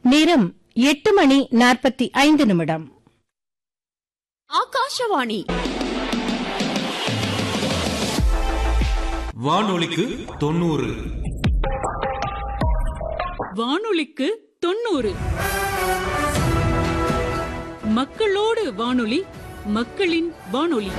நேரம் எட்டு மணி நாற்பத்தி ஐந்து நிமிடம் ஆகாஷவாணி வானொலிக்கு தொண்ணூறு வானொலிக்கு தொண்ணூறு மக்களோடு வானொலி மக்களின் வானொலி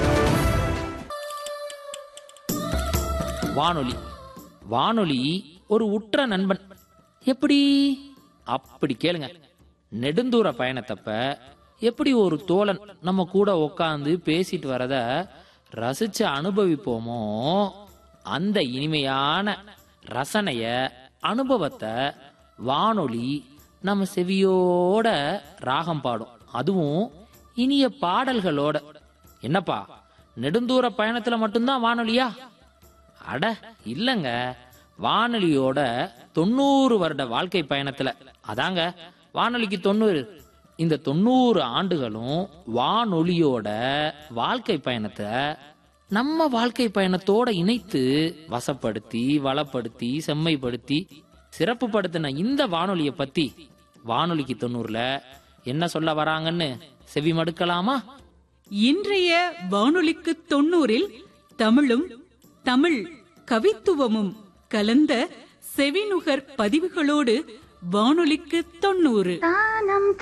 வானொலி வானொலி ஒரு உற்ற நண்பன் எப்படி அப்படி கேளுங்க நெடுந்தூர பயணத்தப்ப எப்படி ஒரு தோழன் நம்ம கூட உக்காந்து பேசிட்டு வரத ரசிச்சு அனுபவிப்போமோ அந்த இனிமையான ரசனைய அனுபவத்தை வானொலி நம்ம செவியோட ராகம் பாடும் அதுவும் இனிய பாடல்களோட என்னப்பா நெடுந்தூர பயணத்துல மட்டும்தான் வானொலியா அட இல்லங்க வானொலியோட தொண்ணூறு வருட வாழ்க்கை பயணத்துல அதாங்க வானொலிக்கு தொண்ணூறு இந்த தொண்ணூறு ஆண்டுகளும் வானொலியோட வாழ்க்கை பயணத்தை நம்ம வாழ்க்கை பயணத்தோட இணைத்து வசப்படுத்தி வளப்படுத்தி செம்மைப்படுத்தி சிறப்புப்படுத்தின இந்த வானொலியை பத்தி வானொலிக்கு தொண்ணூறுல என்ன சொல்ல வராங்கன்னு செவி மடுக்கலாமா இன்றைய வானொலிக்கு தொண்ணூறில் தமிழும் தமிழ் கவித்துவமும் கலந்த செவிநுகர் பதிவுகளோடு வானொலிக்கு தொண்ணூறு